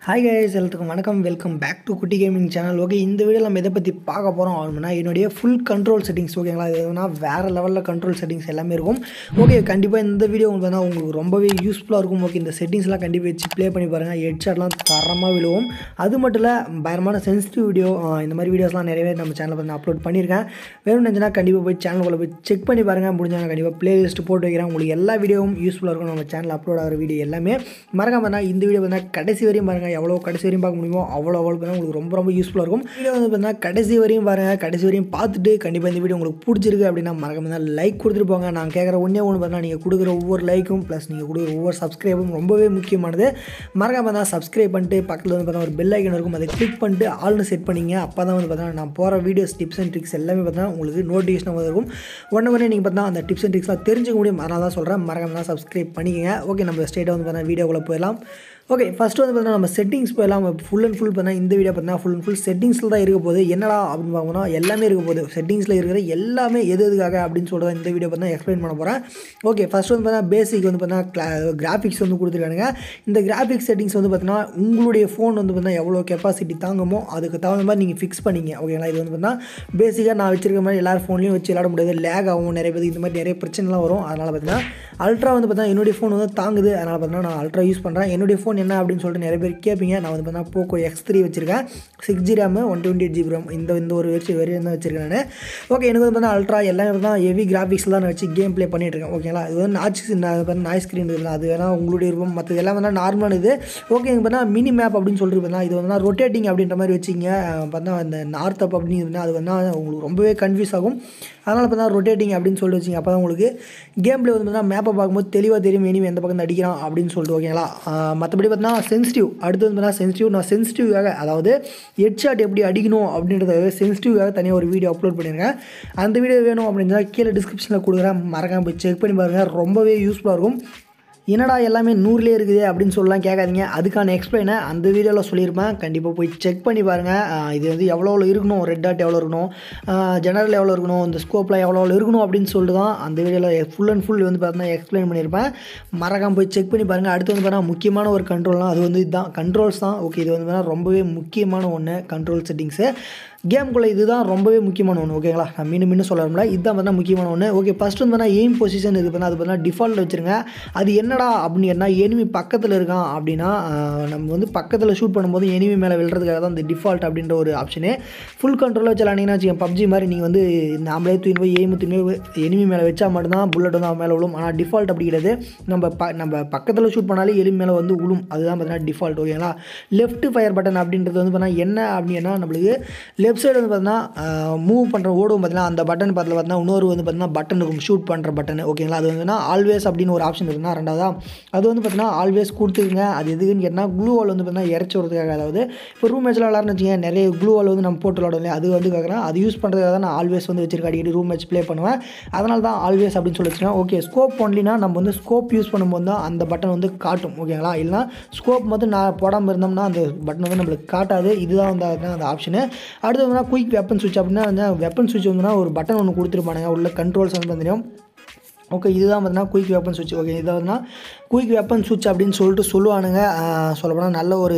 hi guys எல்லாத்துக்கும் வணக்கம் welcome back to Kutty gaming channel okay இந்த வீடியோ நம்ம எதை பற்றி பார்க்க போகிறோம் அப்படின்னா என்னுடைய ஃபுல் கண்ட்ரோல் செட்டிங்ஸ் ஓகேங்களா இது எதுனா வேறு லெவலில் கண்ட்ரோல் செட்டிங்ஸ் எல்லாமே இருக்கும் ஓகே கண்டிப்பாக இந்த வீடியோ உங்களுக்கு வந்து உங்களுக்கு ரொம்பவே யூஸ்ஃபுல்லாக இருக்கும் ஓகே இந்த செட்டிங்ஸ்லாம் கண்டிப்பாக வச்சு ப்ளே பண்ணி பாருங்கள் ஹெட்ஷாட்லாம் தரமாக விழுவும் அது மட்டும் இல்லை பயங்கரமான சென்சிட்டிவ் வீடியோ இந்த மாதிரி வீடியோஸ்லாம் நிறையவே நம்ம சேனலில் வந்து அப்லோட் பண்ணியிருக்கேன் வேணும் நினச்சுன்னா கண்டிப்பாக போய் சேனலுக்குள்ளே போய் செக் பண்ணி பாருங்கள் முடிஞ்சாங்க கண்டிப்பாக ப்ளேலிஸ்ட் போட்டு வைக்கிறேன் உங்களுக்கு எல்லா வீடியோவும் யூஸ்ஃபுல்லாக இருக்கும் நம்ம சேனல் அப்லோட் ஆகிற வீடியோ எல்லாமே மறக்காம நான் இந்த வீடியோ வந்து கடைசி வரையும் பாருங்கள் எவ்வளோ கடைசி வரையும் பார்க்க முடியுமோ அவ்வளோ அவ்வளோ பார்த்தா உங்களுக்கு ரொம்ப ரொம்ப யூஸ்ஃபுல்லாக இருக்கும் வீடியோ வந்து பார்த்தீங்கன்னா கடைசி வரையும் பாருங்கள் கடைசி வரையும் பார்த்துட்டு கண்டிப்பாக இந்த வீடியோ உங்களுக்கு பிடிச்சிருக்கு அப்படின்னா மறக்காம தான் லைக் கொடுத்துட்டு போங்க நான் கேட்குற ஒன்றே ஒன்று பார்த்தா நீங்கள் கொடுக்குற ஒவ்வொரு லைக்கும் ப்ளஸ் நீங்கள் கொடுக்குற ஒவ்வொரு சப்ஸ்கிரைபும் ரொம்பவே முக்கியமானது மறக்காம தான் சப்ஸ்கிரைப் பண்ணிட்டு பக்கத்தில் வந்து பார்த்தா ஒரு பெல் ஐக்கன் இருக்கும் அதை கிளிக் பண்ணிட்டு ஆல்னு செட் பண்ணிங்க அப்போ தான் வந்து பார்த்தா நான் போகிற வீடியோஸ் டிப்ஸ் அண்ட் ட்ரிக்ஸ் எல்லாமே பார்த்தா உங்களுக்கு நோட்டிஃபிகேஷன் வந்து இருக்கும் உடனே உடனே நீங்கள் பார்த்தா அந்த டிப்ஸ் அண்ட் ட்ரிக்ஸ்லாம் தெரிஞ்சுக்க முடியும் அதனால தான் சொல்கிறேன் மறக்காம தான் சப்ஸ்கிரைப் பண்ணிக்கங்க ஓகே நம்ம ஸ்டேட்டாக வந்து பார்த்தா வீடியோக்குள்ளே போயிடலாம் ஓகே ஃபஸ்ட்டு வந்து பார்த்தீங்கன்னா நம்ம செட்டிங்ஸ் போயிடலாம் ஃபுல் அண்ட் ஃபுல் பண்ணால் இந்த வீடியோ பார்த்தீங்கன்னா ஃபுல் அண்ட் ஃபுல் செட்டிங்ஸில் தான் இருக்க போகுது என்னடா அப்படின்னு பார்க்கணும் எல்லாமே இருக்க போகுது செட்டிங்ஸில் இருக்கிற எல்லாமே எது எதுக்காக அப்படின்னு சொல்கிறத இந்த வீடியோ பார்த்தா எக்ஸ்பிளைன் பண்ண போகிறேன் ஓகே ஃபஸ்ட் வந்து பார்த்தீங்கன்னா பேசிக் வந்து பார்த்தீங்கன்னா கிராஃபிக்ஸ் வந்து கொடுத்துருக்கானுங்க இந்த கிராஃபிக்ஸ் செட்டிங்ஸ் வந்து பார்த்தீங்கன்னா உங்களுடைய ஃபோன் வந்து பார்த்தீங்கன்னா எவ்வளோ கெப்பாசிட்டி தாங்குமோ அதுக்கு தகுந்த மாதிரி நீங்கள் ஃபிக்ஸ் பண்ணிங்க ஓகேங்களா இது வந்து பார்த்தீங்கன்னா பேசிக்காக நான் வச்சிருக்க மாதிரி எல்லாரும் ஃபோன்லையும் வச்சு விளாட முடியாது லேக் ஆகும் நிறைய பேர் இந்த மாதிரி நிறைய பிரச்சனைலாம் வரும் அதனால் பார்த்தீங்கன்னா அல்ட்ரா வந்து பார்த்தீங்கன்னா என்னுடைய ஃபோன் வந்து தாங்குது அதனால் பார்த்தீங்கன்னா நான் அல்ட்ரா யூஸ் பண்ணுறேன் என்னுடைய ஃபோன் என்ன அப்படின்னு சொல்லிட்டு நிறைய பேர் கேட்பீங்க நான் வந்து பார்த்தீங்கன்னா போக்கோ எக்ஸ் த்ரீ வச்சிருக்கேன் six G RAM one twenty eight GB RAM இந்த இந்த ஒரு வெர்ஷன் வெரியன் தான் வச்சிருக்கேன் நான் ஓகே எனக்கு வந்து பார்த்தீங்கன்னா அல்ட்ரா எல்லாமே தான் ஹெவி கிராஃபிக்ஸ் தான் நான் வச்சு கேம் ப்ளே பண்ணிட்டு இருக்கேன் ஓகேங்களா இது வந்து நாச்சு நாய் ஸ்க்ரீன் இருக்குது அது வேணால் உங்களுடைய விருப்பம் மற்றது எல்லாம் வந்து நார்மலான இது ஓகே இங்கே பார்த்தா மினி மேப் அப்படின்னு சொல்லிட்டு பார்த்தா இது வந்து ரொட்டேட்டிங் அப்படின்ற மாதிரி வச்சிங்க பார்த்தா அந்த நார்த் அப் அப்படின்னு இருந்தால் அது வந்து உங்களுக்கு ரொம்பவே கன்ஃபியூஸ் ஆகும் அதனால் பார்த்தா ரொட்டேட்டிங் அப்படின்னு சொல்லிட்டு வச்சிங்க அப்போ தான் உங்களுக்கு கேம் ப்ளே வந்து பார்த்தீங்கன்னா மேப்பை பார்க்கும்போது தெளிவாக தெரியும் இனிமே எந்த பக்கம் அடிக்கிறான் அப்படின்னு சொல்லிட்டு ஓகேங்களா மற்றபடி பார்த்தீங்கன்னா சென்சிட்டிவ் அடுத்து வந்து பார்த்தீங்கன்னா சென்சிட்டிவ் நான் சென்சிட்டிவாக அதாவது ஹெட்ஷாட் எப்படி அடிக்கணும் அப்படின்றத சென்சிட்டிவாக தனியாக ஒரு வீடியோ அப்லோட் பண்ணியிருக்கேன் அந்த வீடியோ வேணும் அப்படின்னா கீழே டிஸ்கிரிப்ஷனில் கொடுக்குறேன் மறக்காம போய் செக் பண்ணி பாருங்கள் ரொம்பவே யூஸ்ஃபுல்லாக இருக்கும் என்னடா எல்லாமே நூறுலேயே இருக்குது அப்படின்னு சொல்லலாம் கேட்காதீங்க அதுக்கான எக்ஸ்பிளைனை அந்த வீடியோவில் சொல்லியிருப்பேன் கண்டிப்பாக போய் செக் பண்ணி பாருங்கள் இது வந்து எவ்வளோ இருக்கணும் ரெட் டாட் எவ்வளோ இருக்கணும் ஜெனரல் எவ்வளோ இருக்கணும் இந்த ஸ்கோப்பில் எவ்வளோ இருக்கணும் அப்படின்னு சொல்லிட்டு தான் அந்த வீடியோவில் ஃபுல் அண்ட் ஃபுல் வந்து பார்த்தீங்கன்னா எக்ஸ்பிளைன் பண்ணியிருப்பேன் மறக்காம போய் செக் பண்ணி பாருங்கள் அடுத்து வந்து பார்த்தீங்கன்னா முக்கியமான ஒரு கண்ட்ரோல்னால் அது வந்து இதுதான் கண்ட்ரோல்ஸ் தான் ஓகே இது வந்து பார்த்தீங்கன்னா ரொம்பவே முக்கியமான ஒன்று கண்ட்ரோல் செட்டிங்ஸு கேம்குள்ளே இதுதான் ரொம்பவே முக்கியமான ஒன்று ஓகேங்களா நான் மீண்டும் மீண்டும் சொல்லணும்ல இதுதான் பார்த்தா முக்கியமான ஒன்று ஓகே ஃபஸ்ட்டு வந்து பார்த்தா எய்ம் பொசிஷன் இது பண்ணால் அது பார்த்தா டிஃபால்ட்டில் வச்சுருங்க அது என்னடா அப்படின்னு என்ன எனிமி பக்கத்தில் இருக்கான் அப்படின்னா நம்ம வந்து பக்கத்தில் ஷூட் பண்ணும்போது எனிமி மேலே விழுறதுக்காக தான் இந்த டிஃபால்ட் அப்படின்ற ஒரு ஆப்ஷனு ஃபுல் கண்ட்ரோலில் வச்சு விளாண்டிங்கன்னா வச்சுக்கோங்க பப்ஜி மாதிரி நீங்கள் வந்து நாமளே தூக்கி போய் எய்மு தூக்கி போய் எனிமி மேலே வச்சா மட்டும்தான் புல்லட் வந்து அவன் மேலே விழும் ஆனால் டிஃபால்ட் அப்படி கிடையாது நம்ம ப நம்ம பக்கத்தில் ஷூட் பண்ணாலே எலிமி மேலே வந்து விழும் அதுதான் பார்த்தீங்கன்னா டிஃபால்ட் ஓகேங்களா லெஃப்ட் ஃபயர் பட்டன் அப்படின்றது வந்து பார்த்தீங்கன்னா என்ன அப்படின்னா நம்மளுக்கு லெஃப்ட் சைடு வந்து பார்த்தீங்கன்னா மூவ் பண்ணுற ஓடும் பார்த்தீங்கன்னா அந்த பட்டன் பக்கத்தில் பார்த்தீங்கன்னா இன்னொரு வந்து பார்த்தீங்கன்னா பட்டன் இருக்கும் ஷூட் பண்ணுற பட்டன் ஓகேங்களா அது வந்துன்னா ஆல்வேஸ் அப்படின்னு ஒரு ஆப்ஷன் இருக்குன்னா ரெண்டாவதா அது வந்து பார்த்தீங்கன்னா ஆல்வேஸ் கொடுத்துருங்க அது எதுக்குன்னு கேட்டால் க்ளூ வால் வந்து பார்த்தீங்கன்னா இறச்சி வரதுக்காக அதாவது இப்போ ரூம் மேட்ச்சில் விளாட்னு வச்சுக்கோங்க நிறைய க்ளூ வால் வந்து நம்ம போட்டு விளாடும் இல்லையா அது வந்து கேட்குறேன் அது யூஸ் பண்ணுறதுக்காக தான் நான் ஆல்வேஸ் வந்து வச்சிருக்கேன் அடிக்கடி ரூம் மேட்ச் ப்ளே பண்ணுவேன் அதனால தான் ஆல்வேஸ் அப்படின்னு சொல்லி வச்சுக்கோங்க ஓகே ஸ்கோப் ஒன்லினா நம்ம வந்து ஸ்கோப் யூஸ் பண்ணும்போது தான் அந்த பட்டன் வந்து காட்டும் ஓகேங்களா இல்லைனா ஸ்கோப் மட்டும் நான் போடாமல் இருந்தோம்னா அந்த பட்டன் வந்து நம்மளுக்கு காட்டாது இதுதான் வந்து அந்த ஆப்ஷனு அடுத்து வந்து குயிக் வெப்பன் சுவிட்ச் அப்படின்னா வந்து வெப்பன் சுவிட்ச் வந்துன்னா ஒரு பட்டன் ஒன்று கொடுத்துருப்பானுங்க உள்ள கண்ட்ரோல்ஸ் வந்து பார்த்தீங்கன்னா ஓகே இதுதான் பார்த்தீங்கன்னா குயிக் வெப்பன் சுவிட்ச் ஓகே இதை வந்து குயிக் வெப்பன் சுவிட்ச் அப்படின்னு சொல்லிட்டு சொல்லுவானுங்க சொல்லப்போனால் நல்ல ஒரு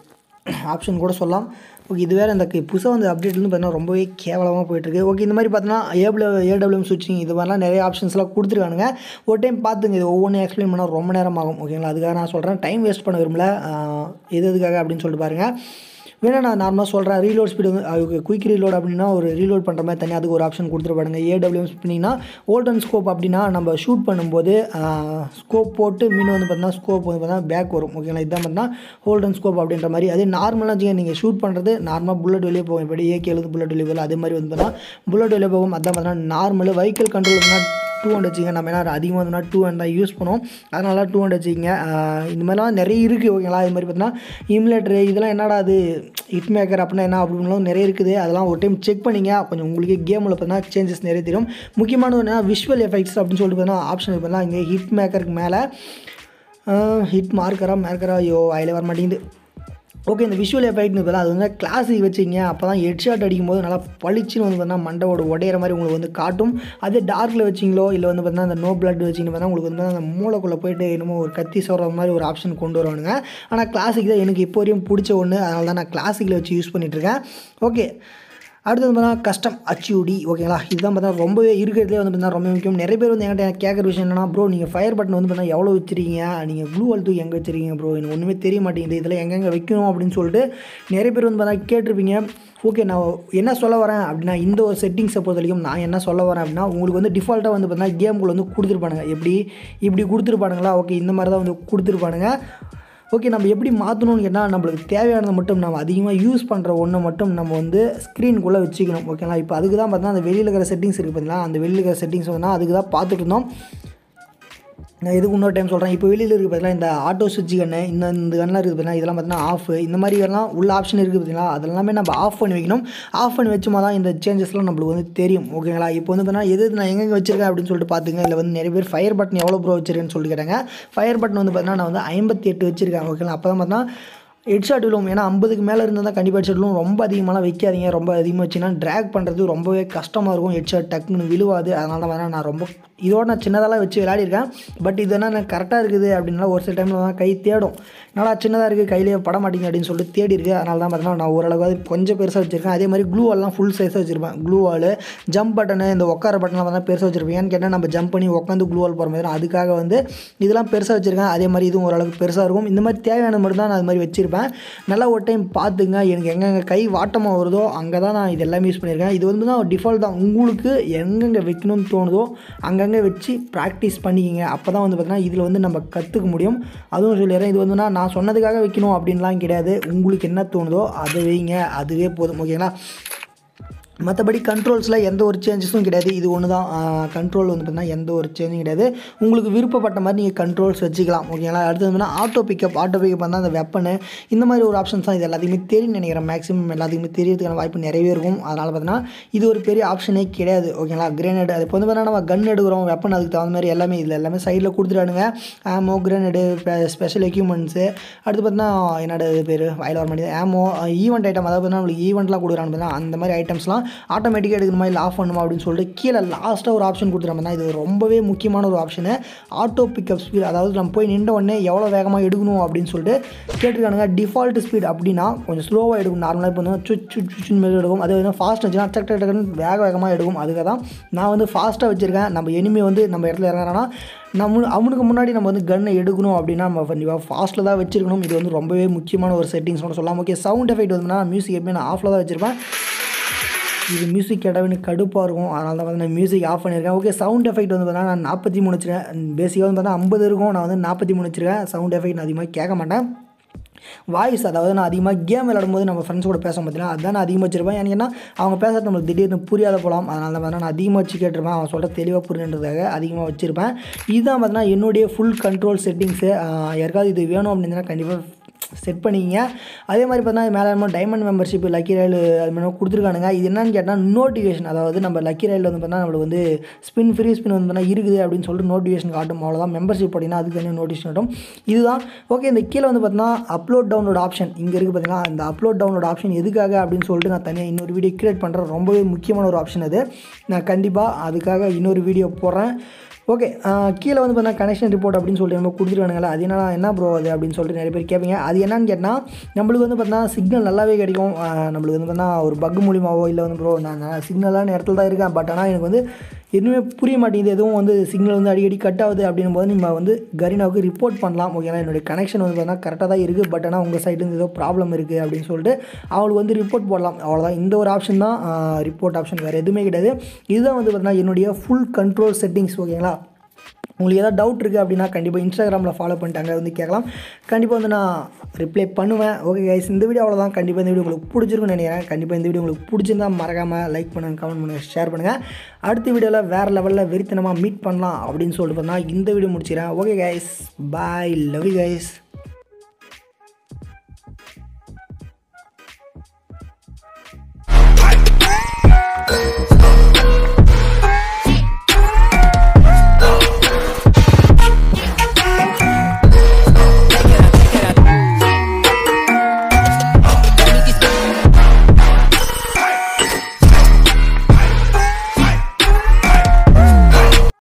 ஆப்ஷன் கூட சொல்லலாம் ஓகே இது வேறு இந்த புதுசாக வந்து அப்டேட் வந்து பார்த்தீங்கன்னா ரொம்பவே கேவலமாக போயிட்டுருக்கு ஓகே இந்த மாதிரி பார்த்தீங்கன்னா ஏபிள் ஏடபிள்யூஎம் சுவிட்சிங் இது மாதிரிலாம் நிறைய ஆப்ஷன்ஸ்லாம் கொடுத்துருக்கானுங்க ஒரு டைம் பார்த்துங்க இது ஒவ்வொன்றும் எக்ஸ்பிளைன் பண்ணால் ரொம்ப நேரம் ஆகும் ஓகேங்களா அதுக்காக நான் சொல்கிறேன் டைம் வேஸ்ட் பண்ண விரும்பல எது எதுக்காக அப்படின்னு சொல்லிட்டு பாருங்கள் வேணா நான் நார்மலாக சொல்கிறேன் ரீலோட் ஸ்பீடு வந்து குயிக் ரீலோட் அப்படின்னா ஒரு ரீலோட் பண்ணுற மாதிரி தனியாக அதுக்கு ஒரு ஆப்ஷன் கொடுத்துருப்பாடுங்க ஏடபிள்யூஎம் பண்ணிங்கன்னா ஓல்டன் ஸ்கோப் அப்படின்னா நம்ம ஷூட் பண்ணும்போது ஸ்கோப் போட்டு மீன் வந்து பார்த்தீங்கன்னா ஸ்கோப் வந்து பார்த்தீங்கன்னா பேக் வரும் ஓகேங்களா இதான் பார்த்தீங்கன்னா ஹோல்டன் ஸ்கோப் அப்படின்ற மாதிரி அதே நார்மலாக வச்சுக்க நீங்கள் ஷூட் பண்ணுறது நார்மலாக புல்லட் வெளியே போகும் இப்படி ஏகே எழுது புல்லட் வெளியே போகல அதே மாதிரி வந்து பார்த்தீங்கன்னா புல்லட் வெளியே போகும் அதான் பார்த்தீங்கன்னா நார்மல் வெஹிக்கிள் கண்ட்ரோல் பண்ணால் டூ ஹண்ட்ரட் வச்சுங்க நம்ம என்ன அதிகமாக இருந்தோம்னா டூ ஹண்ட்ரட் தான் யூஸ் பண்ணுவோம் அதனால டூ ஹண்ட்ரட் வச்சுக்கிங்க இந்த மாதிரிலாம் நிறைய இருக்குது ஓகேங்களா இது மாதிரி பார்த்தீங்கன்னா இம்லேட்ரு இதெல்லாம் என்னடா அது ஹிட் மேக்கர் அப்படின்னா என்ன அப்படின்லாம் நிறைய இருக்குது அதெல்லாம் ஒரு டைம் செக் பண்ணிங்க கொஞ்சம் உங்களுக்கு கேமில் பார்த்தீங்கன்னா சேஞ்சஸ் நிறைய தெரியும் முக்கியமான ஒன்று விஷுவல் எஃபெக்ட்ஸ் அப்படின்னு சொல்லிட்டு பார்த்தீங்கன்னா ஆப்ஷன் பார்த்தீங்கன்னா இங்கே ஹிட் மேக்கருக்கு மேலே ஹிட் மார்க்கரா மேர்க்கரா ஐயோ அதில் வர மாட்டேங்குது ஓகே இந்த விஷுவல் எஃபெக்ட்னு பதிலாக அது வந்து கிளாஸுக்கு வச்சிங்க அப்போ தான் ஹெட் ஷாட் அடிக்கும்போது நல்லா பளிச்சுன்னு வந்து பார்த்தீங்கன்னா மண்டவோட உடையிற மாதிரி உங்களுக்கு வந்து காட்டும் அதே டார்க்கில் வச்சிங்களோ இல்லை வந்து பார்த்தீங்கன்னா அந்த நோ பிளட் வச்சிங்க பார்த்தா உங்களுக்கு வந்து அந்த மூளைக்குள்ளே போயிட்டு என்னமோ ஒரு கத்தி சொல்கிற மாதிரி ஒரு ஆப்ஷன் கொண்டு வருவானுங்க ஆனால் கிளாசிக் தான் எனக்கு இப்போ வரையும் பிடிச்ச ஒன்று அதனால தான் நான் கிளாசிக்கில் வச்சு யூஸ் பண்ணிகிட்ருக்கேன் ஓகே அடுத்தது பார்த்தா கஸ்டம் அச்சியூடி ஓகேங்களா இதுதான் பார்த்தா ரொம்பவே இருக்கிறதுலே வந்து பார்த்தா ரொம்ப முக்கியம் நிறைய பேர் வந்து என்கிட்ட கேட்குற விஷயம் என்னன்னா ப்ரோ நீங்கள் ஃபயர் பட்டன் வந்து பார்த்தா எவ்வளோ வச்சிருக்கீங்க நீங்கள் க்ளூ வால் தூக்கி எங்கே வச்சிருக்கீங்க ப்ரோ எனக்கு ஒன்றுமே தெரிய மாட்டேங்குது இதில் எங்கெங்கே வைக்கணும் அப்படின்னு சொல்லிட்டு நிறைய பேர் வந்து பார்த்தா கேட்டிருப்பீங்க ஓகே நான் என்ன சொல்ல வரேன் அப்படின்னா இந்த ஒரு செட்டிங்ஸை பொறுத்த வரைக்கும் நான் என்ன சொல்ல வரேன் அப்படின்னா உங்களுக்கு வந்து டிஃபால்ட்டாக வந்து பார்த்தீங்கன்னா கேமுக்குள்ள வந்து கொடுத்துருப்பானுங்க எப்படி இப்படி கொடுத்துருப்பானுங்களா ஓகே இந்த மாதிரி தான் வந்து கொடுத்துருப்பானுங்க ஓகே நம்ம எப்படி மாற்றணும்னு கேட்டால் நம்மளுக்கு தேவையானதை மட்டும் நம்ம அதிகமாக யூஸ் பண்ணுற ஒன்றை மட்டும் நம்ம வந்து ஸ்க்ரீனுக்குள்ளே வச்சுக்கணும் ஓகேங்களா இப்போ அதுக்கு தான் பார்த்தா அந்த வெளியில் இருக்கிற செட்டிங்ஸ் இருக்குது பார்த்தீங்களா அந்த வெளியில் இருக்கிற செட்டிங்ஸ் வந்து அதுக்கு தான் பார்த்துட்டு இருந்தோம் நான் எதுக்கு இன்னொரு டைம் சொல்கிறேன் இப்போ வெளியில் இருக்குது பார்த்தீங்களா இந்த ஆட்டோ சுவிட்ச் கண்ணு இந்த இந்த கண்ணெலாம் இருக்குது பார்த்தீங்கன்னா இதெல்லாம் பார்த்தீங்கன்னா ஆஃப் இந்த மாதிரி எல்லாம் உள்ள ஆப்ஷன் இருக்குது பார்த்தீங்களா அதெல்லாமே நம்ம ஆஃப் பண்ணி வைக்கணும் ஆஃப் பண்ணி வச்சுமா தான் இந்த சேஞ்சஸ்லாம் நம்மளுக்கு வந்து தெரியும் ஓகேங்களா இப்போ வந்து பார்த்தீங்கன்னா எது எது நான் எங்கெங்கே வச்சிருக்கேன் அப்படின்னு சொல்லிட்டு பார்த்துங்க இல்லை வந்து நிறைய பேர் ஃபயர் பட்டன் எவ்வளோ ப்ரோ வச்சிருக்கேன்னு சொல்லிட்டு கேட்டாங்க ஃபயர் பட்டன் வந்து பார்த்தீங்கன்னா நான் வந்து ஐம்பத்தி எட்டு வச்சிருக்கேன் ஓகேங்களா அப்போ தான் பார்த்தீங்கன்னா ஹெட்ஷாட் விழுவும் ஏன்னா ஐம்பதுக்கு மேலே இருந்தால் தான் கண்டிப்பாக ஹெட்ஷாட் விழுவும் ரொம்ப அதிகமாகலாம் வைக்காதீங்க ரொம்ப அதிகமாக வச்சுன்னா ட்ராக் பண்ணுறது ரொம்பவே கஷ்டமாக இருக்கும் ஹெட்ஷாட் டக்குன்னு விழுவாது அதனால தான் வேணா நான் ரொம்ப இதோட நான் சின்னதெல்லாம் வச்சு விளையாடிருக்கேன் பட் இது என்ன நான் கரெக்டாக இருக்குது அப்படின்னா ஒரு சில டைமில் தான் கை தேடும் நல்லா சின்னதாக இருக்குது கையிலேயே பட மாட்டேங்க அப்படின்னு சொல்லிட்டு தேடி இருக்கு அதனால தான் பார்த்தீங்கன்னா நான் ஓரளவுக்கு கொஞ்சம் பெருசாக வச்சிருக்கேன் அதே மாதிரி க்ளூ வால்லாம் ஃபுல் சைஸாக வச்சிருப்பேன் க்ளூ வால் ஜம்ப் பட்டனு இந்த உட்கார பட்டன்லாம் பார்த்தா பெருசாக வச்சிருப்பேன் ஏன்னு கேட்டால் நம்ம ஜம்ப் பண்ணி உட்காந்து க்ளூ வால் போகிற மாதிரி அதுக்காக வந்து இதெல்லாம் பெருசாக வச்சிருக்கேன் அதே மாதிரி இதுவும் ஓரளவுக்கு பெருசாக இருக்கும் இந்த மாதிரி தேவையானது மட்டும் தான் நான் அது மாதிரி வச்சிருப்பேன் நல்லா ஒரு டைம் பார்த்துங்க எனக்கு எங்கெங்கே கை வாட்டமாக வருதோ அங்கே தான் நான் இது எல்லாமே யூஸ் பண்ணியிருக்கேன் இது வந்து தான் டிஃபால்ட் தான் உங்களுக்கு எங்கெங்கே வைக்கணும்னு தோணுதோ அங்கங்கே வச்சு ப்ராக்டிஸ் பண்ணிக்கிங்க அப்போ தான் வந்து பார்த்தீங்கன்னா இதில் வந்து நம்ம கற்றுக்க முடியும் அதுவும் சொல்லிடுறேன் இது வந்துன்னா நான் சொன்னதுக்காக வைக்கணும் அப்படின்லாம் கிடையாது உங்களுக்கு என்ன தோணுதோ அதை வைங்க அதுவே போதும் ஓகேங்களா மற்றபடி கண்ட்ரோல்ஸில் எந்த ஒரு சேஞ்சஸும் கிடையாது இது ஒன்று தான் கண்ட்ரோல் வந்து பார்த்தீங்கன்னா எந்த ஒரு சேஞ்சும் கிடையாது உங்களுக்கு விருப்பப்பட்ட மாதிரி நீங்கள் கண்ட்ரோல்ஸ் வச்சுக்கலாம் ஓகேங்களா அடுத்தது வந்து ஆட்டோ பிக்கப் ஆட்டோ பிக்கப் வந்து அந்த வெப்பனு இந்த மாதிரி ஒரு ஆப்ஷன்ஸ் தான் இது எல்லாத்தையுமே தெரியும் நினைக்கிறேன் மேக்ஸிமம் எல்லாத்துக்குமே தெரியறதுக்கான வாய்ப்பு நிறையவே இருக்கும் அதனால் பார்த்தீங்கன்னா இது ஒரு பெரிய ஆப்ஷனே கிடையாது ஓகேங்களா கிரேனேட் அது இப்போ வந்து பார்த்தீங்கன்னா நம்ம கன் எடுக்கிறோம் வெப்பன் அதுக்கு தகுந்த மாதிரி எல்லாமே இதில் எல்லாமே சைடில் கொடுத்துட்டானுங்க ஆமோ கிரேனேடு ஸ்பெஷல் எக்யூப்மெண்ட்ஸு அடுத்து பார்த்தீங்கன்னா என்னோட பேர் வாயில் வர மாட்டேங்குது ஆமோ ஈவெண்ட் ஐட்டம் அதாவது பார்த்தீங்கன்னா நம்மளுக்கு ஈவெண்ட்லாம் கொடுக்குறாங்க பார்த்தீங்கன்னா அந்த மாதிரி ஐட்டம்ஸ்லாம் ஆட்டோமேட்டிக்காக எடுக்கணுமா இல்லை ஆஃப் பண்ணுமா அப்படின்னு சொல்லிட்டு கீழே லாஸ்ட்டாக ஒரு ஆப்ஷன் கொடுத்துருந்தோம்னா இது ரொம்பவே முக்கியமான ஒரு ஆப்ஷனு ஆட்டோ பிக்கப் ஸ்பீட் அதாவது நம்ம போய் நின்ற உடனே எவ்வளோ வேகமாக எடுக்கணும் அப்படின்னு சொல்லிட்டு கேட்டிருக்கானுங்க டிஃபால்ட் ஸ்பீட் அப்படின்னா கொஞ்சம் ஸ்லோவாக எடுக்கும் நார்மலாக இப்போ வந்து சுச்சு சுச்சுன்னு மேலே எடுக்கும் அதே வந்து ஃபாஸ்ட் வச்சுன்னா டக் டக் டக்குன்னு வேக வேகமாக எடுக்கும் அதுக்காக தான் நான் வந்து ஃபாஸ்ட்டாக வச்சுருக்கேன் நம்ம எனிமே வந்து நம்ம இடத்துல இறங்குறான்னா நம்ம அவனுக்கு முன்னாடி நம்ம வந்து கன்னை எடுக்கணும் அப்படின்னா நம்ம கண்டிப்பாக ஃபாஸ்ட்டில் தான் வச்சிருக்கணும் இது வந்து ரொம்பவே முக்கியமான ஒரு செட்டிங்ஸ் சொல்லலாம் ஓகே சவுண்ட் எஃபெக்ட் வந்துன்னா மியூசிக் எப்பயுமே நான் ஆஃபில் தான் வச்சுருப்பேன் இது மியூசிக் கேட்டால் எனக்கு கடுப்பாக இருக்கும் அதனால தான் வந்து நான் மியூசிக் ஆஃப் பண்ணியிருக்கேன் ஓகே சவுண்ட் எஃபெக்ட் வந்து பார்த்தா நான் நாற்பத்தி மூணு வச்சுருக்கேன் பேசிக்காக வந்து பார்த்தா ஐம்பது இருக்கும் நான் வந்து நாற்பத்தி மூணு வச்சுருக்கேன் சவுண்ட் எஃபெக்ட் நான் அதிகமாக கேட்க மாட்டேன் வாய்ஸ் அதாவது நான் அதிகமாக கேம் விளையாடும்போது நம்ம ஃப்ரெண்ட்ஸ் கூட பேச பார்த்தீங்கன்னா அதான் நான் அதிகமாக வச்சிருப்பேன் எனக்கு ஏன்னா அவங்க பேசுறது நம்மளுக்கு திடீர்னு புரியாத போகலாம் அதனால தான் பார்த்தா நான் அதிகமாக வச்சு கேட்டிருப்பேன் அவன் சொல்கிற தெளிவாக புரியுன்றதுக்காக அதிகமாக வச்சுருப்பேன் இதுதான் பார்த்தீங்கன்னா என்னுடைய ஃபுல் கண்ட்ரோல் செட்டிங்ஸு யாருக்காவது இது வேணும் அப்படின்னா கண்டிப்பாக செட் பண்ணிக்கிங்க அதே மாதிரி பார்த்தா மேலே நம்ம டைமண்ட் மெம்பர்ஷிப் லக்கி ரயில் அது மாதிரி கொடுத்துருக்கானுங்க இது என்னன்னு கேட்டால் நோட்டிஃபிகேஷன் அதாவது நம்ம லக்கி ரயில் வந்து பார்த்தா நம்மளுக்கு வந்து ஸ்பின் ஃப்ரீ ஸ்பின் வந்து பார்த்தா இருக்குது அப்படின்னு சொல்லிட்டு நோட்டிஃபிகேஷன் காட்டும் அவ்வளோதான் மெம்பர்ஷிப் அப்படின்னா அதுக்கு தனியாக நோட்டிஃபிகேஷன் காட்டும் இதுதான் ஓகே இந்த கீழே வந்து பார்த்தீங்கன்னா அப்லோட் டவுன்லோட் ஆப்ஷன் இங்கே இருக்குது பார்த்தீங்கன்னா இந்த அப்லோட் டவுன்லோட் ஆப்ஷன் எதுக்காக அப்படின்னு சொல்லிட்டு நான் தனியாக இன்னொரு வீடியோ கிரியேட் பண்ணுறேன் ரொம்பவே முக்கியமான ஒரு ஆப்ஷன் அது நான் கண்டிப்பாக அதுக்காக இன்னொரு வீடியோ போடுறேன் ஓகே கீழே வந்து பார்த்தா கனெக்ஷன் ரிப்போர்ட் அப்படின்னு சொல்லிட்டு நம்ம கொடுத்துருவானுங்களா அது என்ன என்ன ப்ரோ அது அப்படின்னு சொல்லிட்டு நிறைய பேர் கேட்பீங்க அது என்னன்னு கேட்டால் நம்மளுக்கு வந்து பார்த்தா சிக்னல் நல்லாவே கிடைக்கும் ஆஹ் நம்மளுக்கு வந்து பார்த்தா ஒரு பக் மூலியமாவோ இல்லை வந்து ப்ரோ நான் நான் சிக்னலான இடத்துல தான் இருக்கேன் பட் ஆனால் எனக்கு வந்து எதுவுமே புரிய மாட்டேங்குது எதுவும் வந்து சிக்னல் வந்து அடிக்கடி கட் ஆகுது அப்படின்னும் போது நம்ம வந்து கரீனாவுக்கு ரிப்போர்ட் பண்ணலாம் ஓகேங்களா என்னுடைய கனெக்ஷன் வந்து பார்த்தா கரெக்டாக தான் இருக்குது பட் ஆனால் உங்கள் சைடு ஏதோ ப்ராப்ளம் இருக்குது அப்படின்னு சொல்லிட்டு அவங்களுக்கு வந்து ரிப்போர்ட் போடலாம் அவ்வளோதான் இந்த ஒரு ஆப்ஷன் தான் ரிப்போர்ட் ஆப்ஷன் வேறு எதுவுமே கிடையாது இதுதான் வந்து பார்த்தீங்கன்னா என்னுடைய ஃபுல் கண்ட்ரோல் செட்டிங்ஸ் ஓகேங்களா உங்களுக்கு ஏதாவது டவுட் இருக்குது அப்படின்னா கண்டிப்பாக இன்ஸ்டாகிராமில் ஃபாலோ பண்ணிட்டு அங்கே வந்து கேட்கலாம் கண்டிப்பாக வந்து நான் ரிப்ளை பண்ணுவேன் ஓகே கைஸ் இந்த வீடியோ அவ்வளோதான் கண்டிப்பாக இந்த வீடியோ உங்களுக்கு பிடிச்சிருக்குன்னு நினைக்கிறேன் கண்டிப்பாக இந்த வீடியோ உங்களுக்கு பிடிச்சிருந்தா மறக்காமல் லைக் பண்ணுங்கள் கமெண்ட் பண்ணுங்கள் ஷேர் பண்ணுங்கள் அடுத்த வீடியோவில் வேறு லெவலில் வெறித்தனமாக மீட் பண்ணலாம் அப்படின்னு சொல்லிட்டு பார்த்தா இந்த வீடியோ முடிச்சிடறேன் okay guys bye love you guys